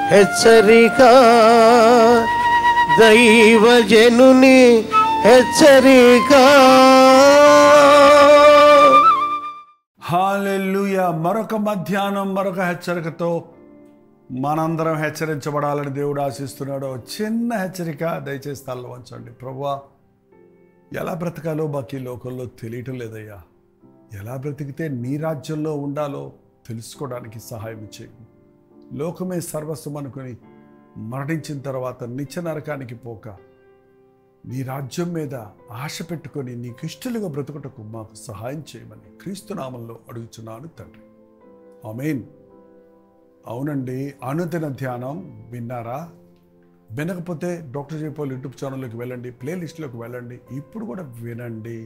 హెచ్చరిక దైవజనుని హెచ్చరిక హాలెల్లుయ మరొక మధ్యాహ్నం మరొక హెచ్చరికతో మనందరం హెచ్చరించబడాలని దేవుడు ఆశిస్తున్నాడు ఓ చిన్న హెచ్చరిక దయచేసి తల్ల వంచండి ప్రభా ఎలా బ్రతకాలో బాకీ లోకంలో తెలియటం లేదయ్యా ఎలా బ్రతికితే నీ రాజ్యంలో ఉండాలో తెలుసుకోవడానికి సహాయం చేయి లోకమే సర్వస్వం అనుకుని మరణించిన తర్వాత నిత్య నరకానికి పోక నీ రాజ్యం మీద ఆశ పెట్టుకొని నీకు ఇష్టలుగా బ్రతుకుటకు మాకు సహాయం చేయమని క్రీస్తునామంలో అడుగుచున్నాను తండ్రి ఆమెన్ అవునండి అనుదిన ధ్యానం విన్నారా వినకపోతే డాక్టర్ జైపాల్ యూట్యూబ్ ఛానల్లోకి వెళ్ళండి ప్లేలిస్ట్లోకి వెళ్ళండి ఇప్పుడు కూడా వినండి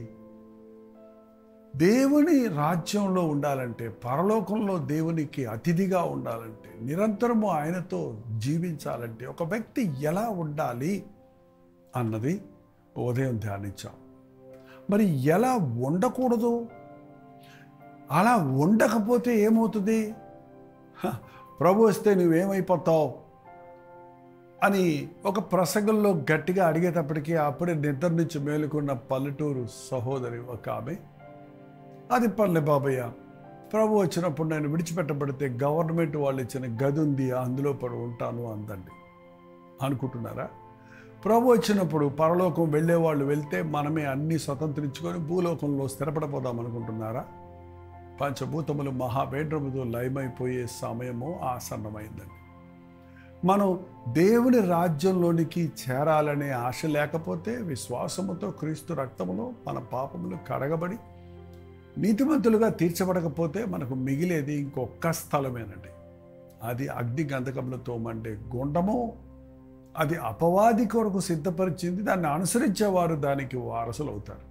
దేవుని రాజ్యంలో ఉండాలంటే పరలోకంలో దేవునికి అతిథిగా ఉండాలంటే నిరంతరము ఆయనతో జీవించాలంటే ఒక వ్యక్తి ఎలా ఉండాలి అన్నది ఉదయం ధ్యానించాం మరి ఎలా ఉండకూడదు అలా ఉండకపోతే ఏమవుతుంది హ, ప్రభు వస్తే నువ్వేమైపోతావు అని ఒక ప్రసంగంలో గట్టిగా అడిగేటప్పటికీ అప్పుడే నిద్ర నుంచి మేలుకున్న పల్లెటూరు సహోదరి ఒక ఆమె అది పల్లె బాబయ్య ప్రభు వచ్చినప్పుడు నేను విడిచిపెట్టబడితే గవర్నమెంట్ వాళ్ళు ఇచ్చిన గది ఉంది అందులో పడి ఉంటాను అందండి అనుకుంటున్నారా ప్రభు వచ్చినప్పుడు పరలోకం వెళ్ళే వాళ్ళు వెళ్తే మనమే అన్ని స్వతంత్రించుకొని భూలోకంలో స్థిరపడపోదాం అనుకుంటున్నారా పంచభూతములు మహాబేడ్రముతో లయమైపోయే సమయము ఆసన్నమైందండి మనం దేవుని రాజ్యంలోనికి చేరాలనే ఆశ లేకపోతే విశ్వాసముతో క్రీస్తు రక్తములో మన పాపములు కడగబడి నీతిమంతులుగా తీర్చబడకపోతే మనకు మిగిలేది ఇంకొక్క స్థలమేనండి అది అగ్ని గంధకములతో మండే గుండము అది అపవాది కొరకు సిద్ధపరిచింది దాన్ని అనుసరించేవారు దానికి వారసులు అవుతారు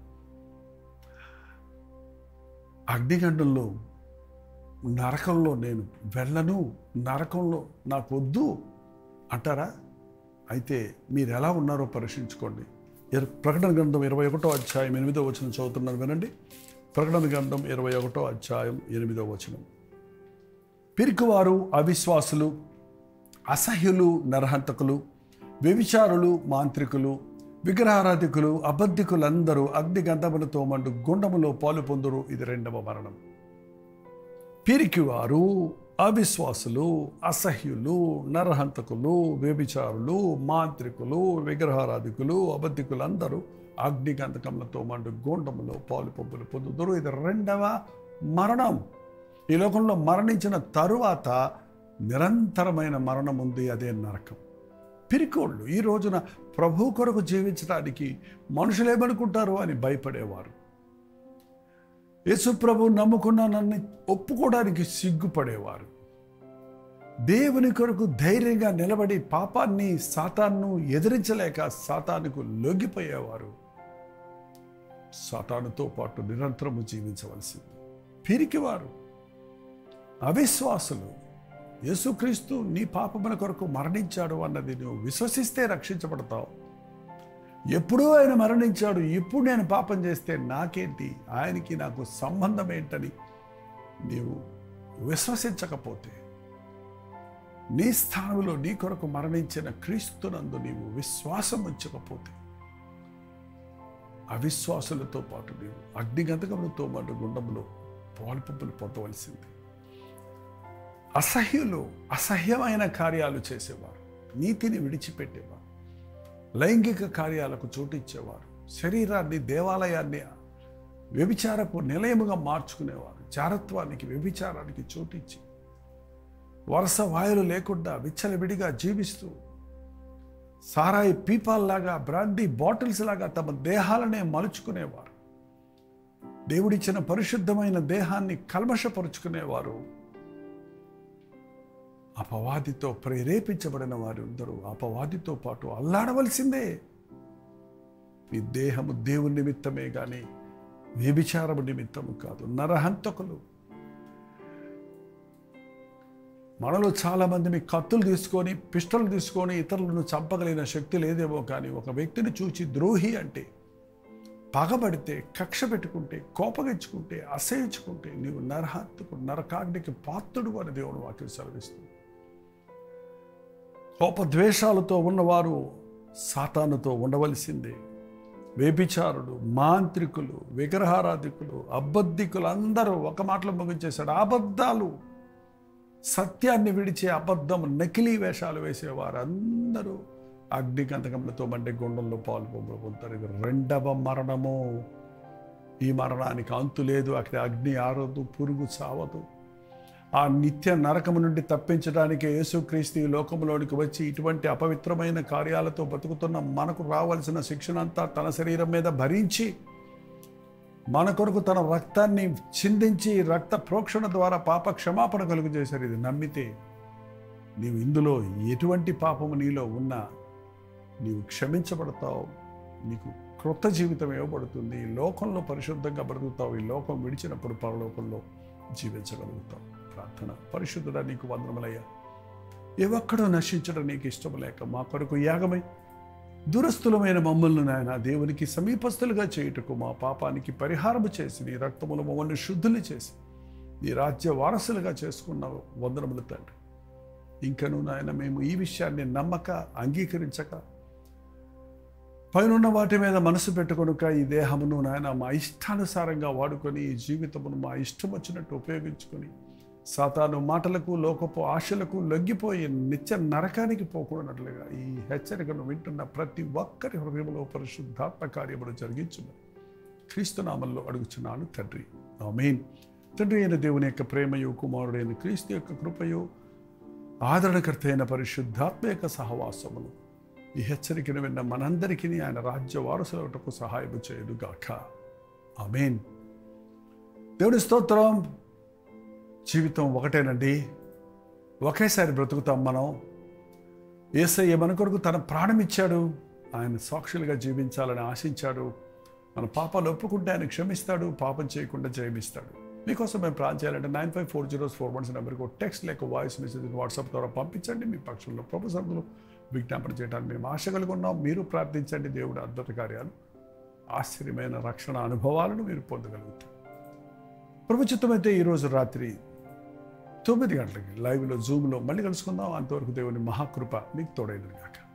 అగ్నిగండంలో నరకంలో నేను వెళ్ళను నరకంలో నాకు వద్దు అంటారా అయితే మీరు ఎలా ఉన్నారో పరీక్షించుకోండి ఇర- ప్రకటన గ్రంథం ఇరవై ఒకటో అధ్యాయం ఎనిమిదో వచనం చదువుతున్నాను వినండి ప్రకటన గ్రంథం ఇరవై ఒకటో అధ్యాయం ఎనిమిదో వచనం పిరికివారు అవిశ్వాసులు అసహ్యులు నరహంతకులు వ్యభిచారులు మాంత్రికులు విగ్రహారాధికులు అబద్ధికులందరూ అగ్ని గంధములతో మండు గుండములో పాలు పొందురు ఇది రెండవ మరణం పిరికివారు అవిశ్వాసులు అసహ్యులు నరహంతకులు వ్యభిచారులు మాంత్రికులు విగ్రహారాధికులు అబద్ధికులందరూ అగ్ని గంధకములతో మండు గుండములో పాలు పొందులు పొందుదురు ఇది రెండవ మరణం ఈ లోకంలో మరణించిన తరువాత నిరంతరమైన మరణం ఉంది అదే నరకం పిరికోళ్ళు ఈ రోజున ప్రభు కొరకు జీవించడానికి మనుషులు ఏమనుకుంటారు అని భయపడేవారు యేసు ప్రభు నమ్ముకున్నానని ఒప్పుకోవడానికి సిగ్గుపడేవారు దేవుని కొరకు ధైర్యంగా నిలబడి పాపాన్ని సాతాన్ను ఎదిరించలేక సాతానుకు లొంగిపోయేవారు సాతానుతో పాటు నిరంతరము జీవించవలసింది పిరికివారు అవిశ్వాసులు యేసుక్రీస్తు నీ పాపముల కొరకు మరణించాడు అన్నది నువ్వు విశ్వసిస్తే రక్షించబడతావు ఎప్పుడూ ఆయన మరణించాడు ఇప్పుడు నేను పాపం చేస్తే నాకేంటి ఆయనకి నాకు సంబంధం ఏంటని నీవు విశ్వసించకపోతే నీ స్థానంలో నీ కొరకు మరణించిన క్రీస్తునందు నీవు విశ్వాసం ఉంచకపోతే అవిశ్వాసులతో పాటు నీవు అగ్నిగంధకములతో పాటు గుండంలో పాల్పంపులు పొందవలసింది అసహ్యులు అసహ్యమైన కార్యాలు చేసేవారు నీతిని విడిచిపెట్టేవారు లైంగిక కార్యాలకు చోటిచ్చేవారు శరీరాన్ని దేవాలయాన్ని వ్యభిచారపు నిలయముగా మార్చుకునేవారు చారత్వానికి వ్యభిచారానికి చోటిచ్చి వరుస వాయులు లేకుండా విచ్చలవిడిగా జీవిస్తూ సారాయి పీపాల్లాగా బ్రాండీ బాటిల్స్ లాగా తమ దేహాలనే మలుచుకునేవారు దేవుడిచ్చిన పరిశుద్ధమైన దేహాన్ని కల్మషపరుచుకునేవారు అపవాదితో ప్రేరేపించబడిన వారు అందరూ అపవాదితో పాటు అల్లాడవలసిందే ఈ దేహము దేవుని నిమిత్తమే కానీ వ్యభిచారము నిమిత్తము కాదు నరహంతకులు మనలో చాలామంది మీ కత్తులు తీసుకొని పిస్టల్ తీసుకొని ఇతరులను చంపగలిగిన శక్తి లేదేమో కానీ ఒక వ్యక్తిని చూచి ద్రోహి అంటే పగబడితే కక్ష పెట్టుకుంటే కోపగించుకుంటే అసహించుకుంటే నీవు నరహత్తుకు నరకాగ్నికి పాత్రుడు అని దేవుడు వాక్యం సెలవిస్తుంది కోపద్వేషాలతో ఉన్నవారు సాతానుతో ఉండవలసిందే వ్యభిచారుడు మాంత్రికులు విగ్రహారాధికులు అబద్ధికులు అందరూ ఒక మాటలో ముగించేశాడు అబద్ధాలు సత్యాన్ని విడిచే అబద్ధం నకిలీ వేషాలు వేసేవారు అందరూ అగ్నిగంధకములతో మండే గుండంలో పాల్పొందుతారు ఇది రెండవ మరణము ఈ మరణానికి అంతు లేదు అక్కడ అగ్ని ఆరదు పురుగు చావదు ఆ నిత్య నరకము నుండి తప్పించడానికి యేసుక్రీస్తు ఈ లోకంలోనికి వచ్చి ఇటువంటి అపవిత్రమైన కార్యాలతో బతుకుతున్న మనకు రావాల్సిన శిక్షణ అంతా తన శరీరం మీద భరించి మన కొరకు తన రక్తాన్ని చిందించి రక్త ప్రోక్షణ ద్వారా పాప క్షమాపణ కలుగు చేశారు ఇది నమ్మితే నీవు ఇందులో ఎటువంటి పాపము నీలో ఉన్నా నీవు క్షమించబడతావు నీకు క్రొత్త జీవితం ఇవ్వబడుతుంది ఈ లోకంలో పరిశుద్ధంగా బ్రతుకుతావు ఈ లోకం విడిచినప్పుడు పరలోకంలో జీవించగలుగుతావు ప్రార్థన పరిశుద్ధుడా నీకు వందనములయ్యా ఏ ఒక్కడో నశించడం నీకు ఇష్టం లేక మా కొరకు యాగమై దురస్థులమైన మమ్మల్ని నాయన దేవునికి సమీపస్తులుగా చేయుటకు మా పాపానికి పరిహారము చేసి నీ రక్తములు మమ్మల్ని శుద్ధులు చేసి నీ రాజ్య వారసులుగా చేసుకున్నావు వందనములు తండ్రి ఇంకను నాయన మేము ఈ విషయాన్ని నమ్మక అంగీకరించక పైనున్న వాటి మీద మనసు పెట్టుకొనుక ఈ దేహమును నాయన మా ఇష్టానుసారంగా వాడుకొని ఈ జీవితమును మా ఇష్టం వచ్చినట్టు ఉపయోగించుకొని సాతాను మాటలకు లోకపు ఆశలకు లొంగిపోయి నిత్య నరకానికి పోకూడనట్లుగా ఈ హెచ్చరికను వింటున్న ప్రతి ఒక్కరి హృదయంలో పరిశుద్ధాత్మ కార్యములు జరిగించును క్రీస్తునామంలో అడుగుచున్నాను తండ్రి ఆమేన్ తండ్రి అయిన దేవుని యొక్క ప్రేమయు కుమారుడైన క్రీస్తు యొక్క కృపయు ఆదరణకర్త అయిన పరిశుద్ధాత్మ యొక్క సహవాసములు ఈ హెచ్చరికను విన్న మనందరికీ ఆయన రాజ్య వారసులటకు సహాయం చేయదుగాక ఆమెన్ దేవుడి స్తోత్రం జీవితం ఒకటేనండి ఒకేసారి బ్రతుకుతాం మనం ఏసయ్య మన కొరకు తన ప్రాణం ఇచ్చాడు ఆయన సాక్షులుగా జీవించాలని ఆశించాడు మన పాపాలు ఒప్పుకుంటే ఆయన క్షమిస్తాడు పాపం చేయకుండా జయమిస్తాడు మీకోసం మేము ప్రార్థన చేయాలంటే nine five four zeros four ones నెంబర్కి ఒక టెక్స్ట్ లేక వాయిస్ మెసేజ్ వాట్సాప్ ద్వారా పంపించండి మీ పక్షంలో ప్రభు సభ్యులు విజ్ఞాపన చేయడానికి మేము ఆశ కలిగి ఉన్నాం మీరు ప్రార్థించండి దేవుడు అద్భుత కార్యాలు ఆశ్చర్యమైన రక్షణ అనుభవాలను మీరు పొందగలుగుతారు ప్రభుత్వమైతే ఈరోజు రాత్రి తొమ్మిది గంటలకి లైవ్లో జూమ్లో మళ్ళీ కలుసుకుందాం అంతవరకు దేవుని మహాకృప మీకు తోడైనది కాక